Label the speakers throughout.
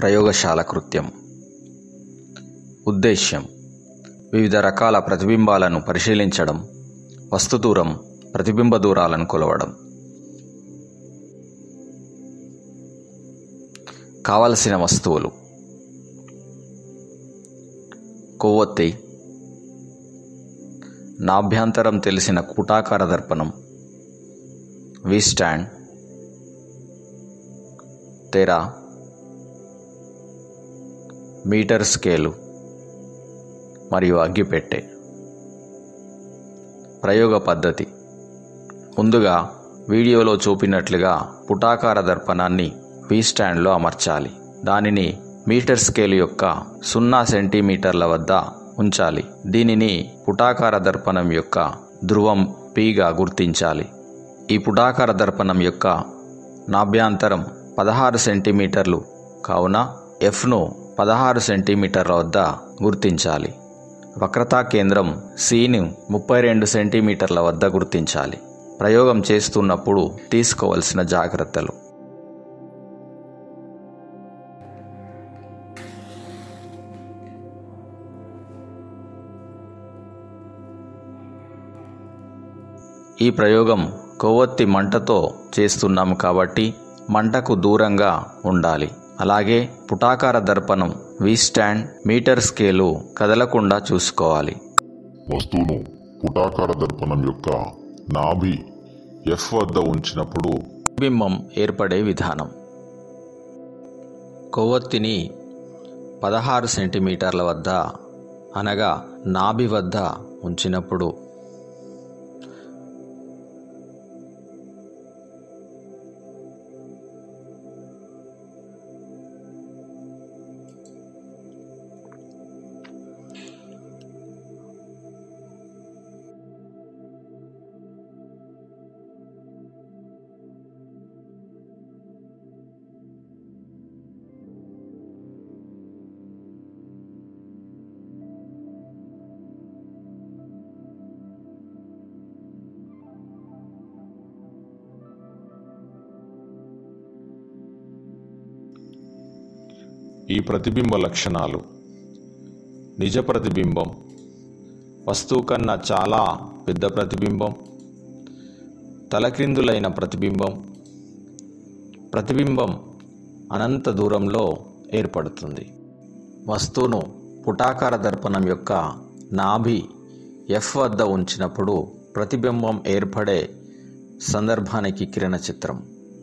Speaker 1: ప్రయోగశాల కృత్యం ఉద్దేశ్యం వివిధ రకాల ప్రతిబింబాలను పరిశీలించడం వస్తు దూరం ప్రతిబింబ దూరాలను కొలవడం కావలసిన వస్తువులు కొవ్వొత్తి నాభ్యంతరం తెలిసిన కూటాకార దర్పణం వి స్టాండ్ తెర మీటర్ స్కేలు మరియు అగ్గిపెట్టె ప్రయోగ పద్ధతి ముందుగా వీడియోలో చూపినట్లుగా పుటాకార దర్పణాన్ని వి స్టాండ్లో అమర్చాలి దానిని మీటర్ స్కేల్ యొక్క సున్నా సెంటీమీటర్ల వద్ద ఉంచాలి దీనిని పుటాకార దర్పణం యొక్క ధ్రువం పీగా గుర్తించాలి ఈ పుటాకార దర్పణం యొక్క నాభ్యాంతరం పదహారు సెంటీమీటర్లు కావున ఎఫ్ను పదహారు సెంటీమీటర్ల వద్ద గుర్తించాలి వక్రతా కేంద్రం సిని ముప్పై రెండు సెంటీమీటర్ల వద్ద గుర్తించాలి ప్రయోగం చేస్తున్నప్పుడు తీసుకోవలసిన జాగ్రత్తలు ఈ ప్రయోగం కొవ్వొత్తి మంటతో చేస్తున్నాము కాబట్టి మంటకు దూరంగా ఉండాలి అలాగే పుటాకార దర్పణం వి స్టాండ్ మీటర్ స్కేలు కదలకుండా చూసుకోవాలి
Speaker 2: వస్తువును పుటాకార దర్పణం యొక్క నాభి ఎఫ్ వద్ద ఉంచినప్పుడు
Speaker 1: బింబం ఏర్పడే విధానం కొవ్వొత్తిని పదహారు సెంటీమీటర్ల వద్ద అనగా నాభి వద్ద ఉంచినప్పుడు
Speaker 2: ఈ ప్రతిబింబ లక్షణాలు నిజ ప్రతిబింబం వస్తువు కన్నా చాలా పెద్ద ప్రతిబింబం తలక్రిందులైన ప్రతిబింబం ప్రతిబింబం అనంత దూరంలో ఏర్పడుతుంది
Speaker 1: వస్తువును పుటాకార దర్పణం యొక్క నాభి ఎఫ్ వద్ద ఉంచినప్పుడు ప్రతిబింబం ఏర్పడే సందర్భానికి కిరణ చిత్రం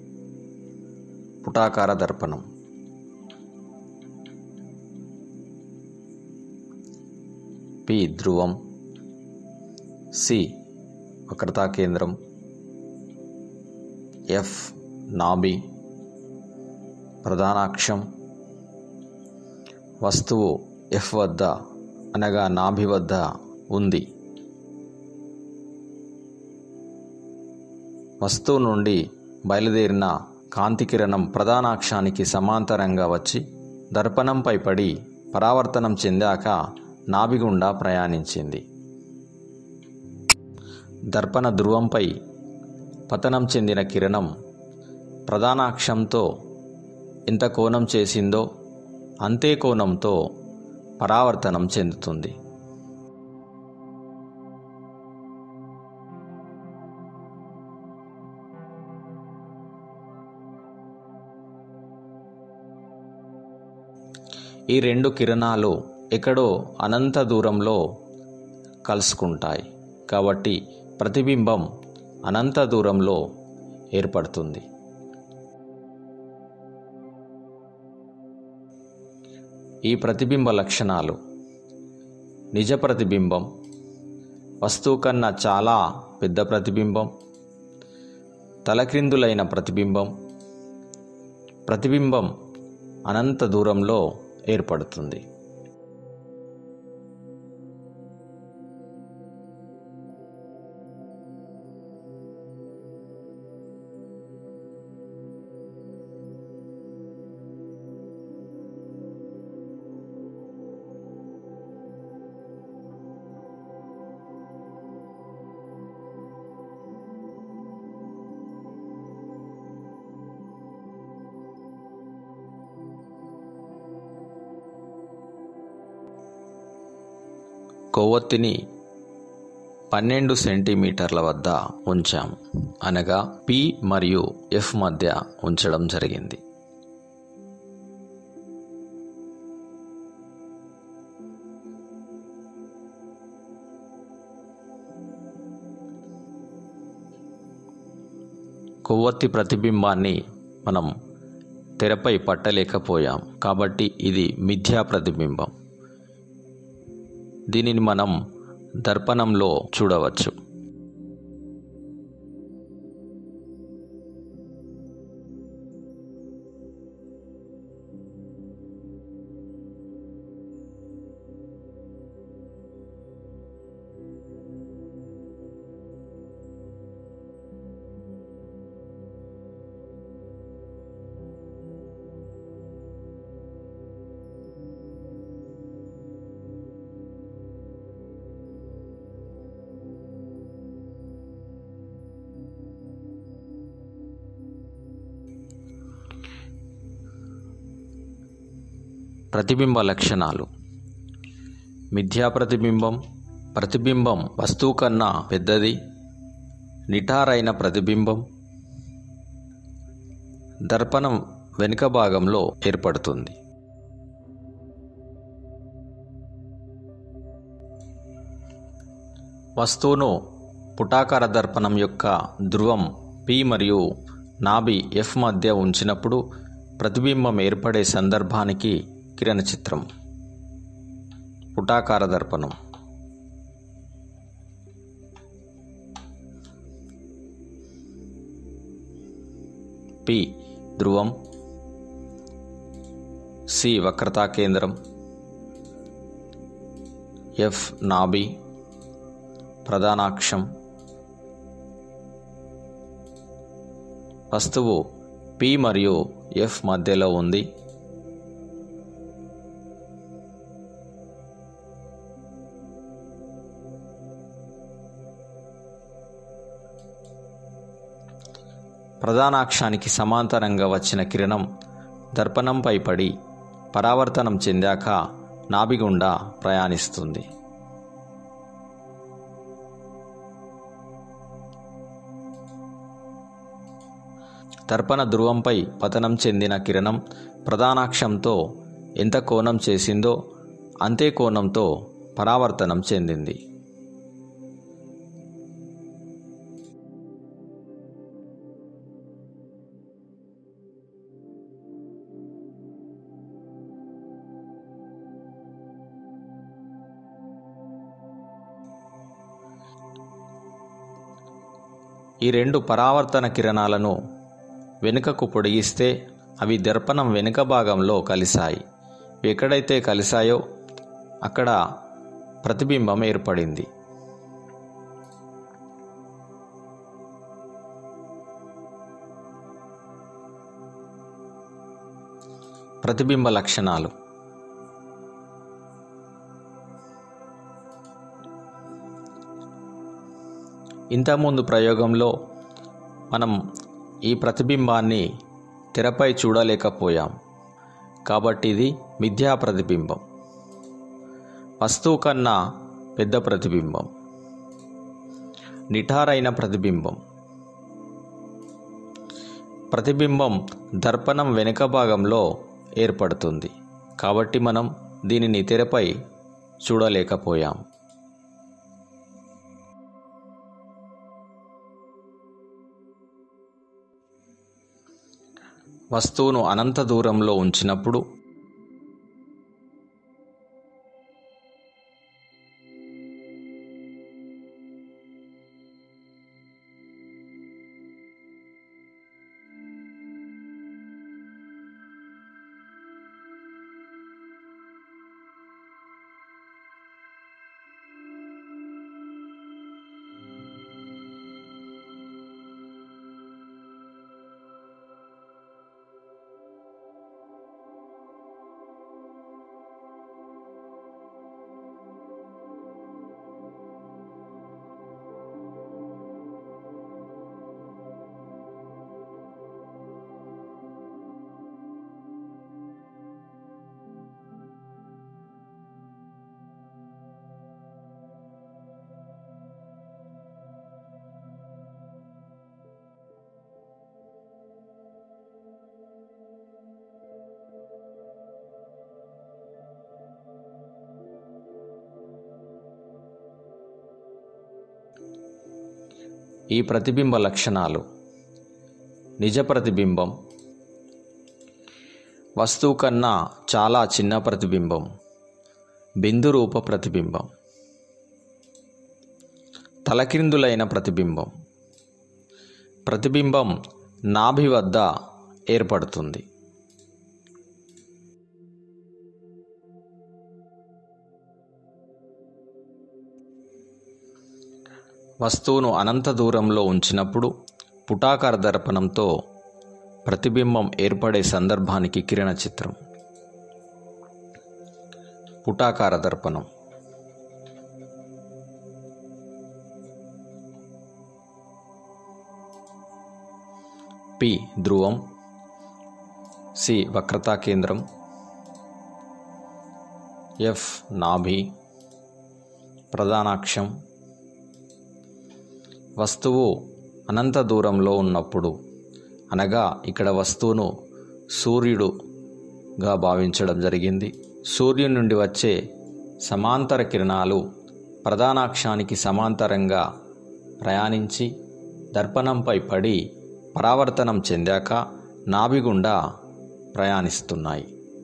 Speaker 1: పుటాకార దర్పణం పి ధ్రువం సి వక్రతా కేంద్రం ఎఫ్ నాభి ప్రధానాక్షం వస్తువు ఎఫ్ వద్ద అనగా నాభి వద్ద ఉంది వస్తువు నుండి బయలుదేరిన కాంతి కిరణం ప్రధానాక్షానికి సమాంతరంగా వచ్చి దర్పణంపై పడి పరావర్తనం చెందాక నాభి గుండా ప్రయాణించింది దర్పణ ధ్రువంపై పతనం చెందిన కిరణం ప్రధానాక్షంతో ఎంత కోణం చేసిందో అంతే కోణంతో పరావర్తనం చెందుతుంది ఈ రెండు కిరణాలు ఎక్కడో అనంత దూరంలో కలుసుకుంటాయి కాబట్టి ప్రతిబింబం అనంత దూరంలో ఏర్పడుతుంది ఈ ప్రతిబింబ లక్షణాలు నిజ ప్రతిబింబం వస్తువు కన్నా చాలా పెద్ద ప్రతిబింబం తలక్రిందులైన ప్రతిబింబం ప్రతిబింబం అనంత దూరంలో ఏర్పడుతుంది కొవ్వొత్తిని పన్నెండు సెంటీమీటర్ల వద్ద ఉంచాము అనగా పి మరియు ఎఫ్ మధ్య ఉంచడం జరిగింది కొవ్వొత్తి ప్రతిబింబాన్ని మనం తెరపై పట్టలేకపోయాం కాబట్టి ఇది మిథ్యా ప్రతిబింబం దీనిని మనం దర్పణంలో చూడవచ్చు ప్రతిబింబ లక్షణాలు మిథ్యా ప్రతిబింబం ప్రతిబింబం వస్తువు కన్నా పెద్దది నిటారైన ప్రతిబింబం దర్పణం వెనుక భాగంలో ఏర్పడుతుంది వస్తువును పుటాకార దర్పణం యొక్క ధ్రువం పి మరియు నాభి ఎఫ్ మధ్య ఉంచినప్పుడు ప్రతిబింబం ఏర్పడే సందర్భానికి కిరణ చిత్రం పుటాకార దర్పణం పి ధ్రువం సి వక్రతా కేంద్రం ఎఫ్ నాభి ప్రధానాక్షం వస్తువు పి మరియు ఎఫ్ మధ్యలో ఉంది ప్రధానాక్షానికి సమాంతరంగా వచ్చిన కిరణం దర్పణంపై పడి పరావర్తనం చెందాక నాభిగుండా ప్రయాణిస్తుంది దర్పణ ధ్రువంపై పతనం చెందిన కిరణం ప్రధానాక్షంతో ఎంత కోణం చేసిందో అంతే కోణంతో పరావర్తనం చెందింది ఈ రెండు పరావర్తన కిరణాలను వెనుకకు పొడిగిస్తే అవి దర్పణం వెనుక భాగంలో కలిశాయి ఎక్కడైతే కలిశాయో అక్కడ ప్రతిబింబం ఏర్పడింది ప్రతిబింబ లక్షణాలు ఇంతకుముందు ప్రయోగంలో మనం ఈ ప్రతిబింబాన్ని తెరపై చూడలేకపోయాం కాబట్టి ఇది మిథ్యా ప్రతిబింబం వస్తువు కన్నా పెద్ద ప్రతిబింబం నిఠారైన ప్రతిబింబం ప్రతిబింబం దర్పణం వెనుక భాగంలో ఏర్పడుతుంది కాబట్టి మనం దీనిని తెరపై చూడలేకపోయాం వస్తువును అనంత దూరంలో ఉంచినప్పుడు ఈ ప్రతిబింబ లక్షణాలు నిజ ప్రతిబింబం వస్తువు కన్నా చాలా చిన్న ప్రతిబింబం బిందు రూప ప్రతిబింబం తలకిందులైన ప్రతిబింబం ప్రతిబింబం నాభి వద్ద ఏర్పడుతుంది వస్తువును అనంత దూరంలో ఉంచినప్పుడు పుటాకార దర్పణంతో ప్రతిబింబం ఏర్పడే సందర్భానికి కిరణ చిత్రం పుటాకార దర్పణం పి ధ్రువం సి వక్రతా కేంద్రం ఎఫ్ నాభి ప్రధానాక్షం వస్తువు అనంత దూరంలో ఉన్నప్పుడు అనగా ఇక్కడ వస్తువును సూర్యుడుగా భావించడం జరిగింది సూర్యుని నుండి వచ్చే సమాంతర కిరణాలు ప్రధానాక్షానికి సమాంతరంగా ప్రయాణించి దర్పణంపై పడి పరావర్తనం చెందాక నాభిగుండా ప్రయాణిస్తున్నాయి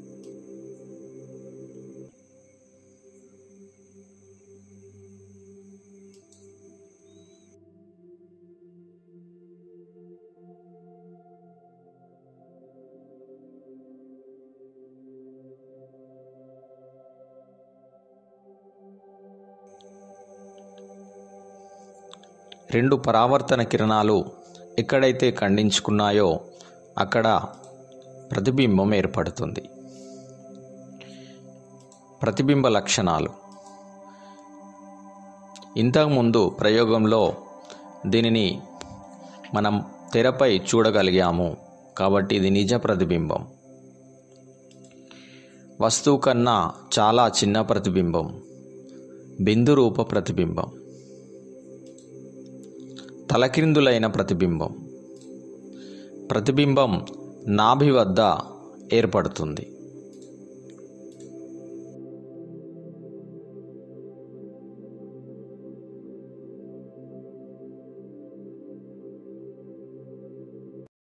Speaker 1: రెండు పరావర్తన కిరణాలు ఎక్కడైతే ఖండించుకున్నాయో అక్కడ ప్రతిబింబం ఏర్పడుతుంది ప్రతిబింబ లక్షణాలు ఇంతకుముందు ప్రయోగంలో దీనిని మనం తెరపై చూడగలిగాము కాబట్టి ఇది నిజ ప్రతిబింబం వస్తువు కన్నా చాలా చిన్న ప్రతిబింబం బిందు రూప ప్రతిబింబం తలకిందులైన ప్రతిబింబం ప్రతిబింబం నాభి వద్ద ఏర్పడుతుంది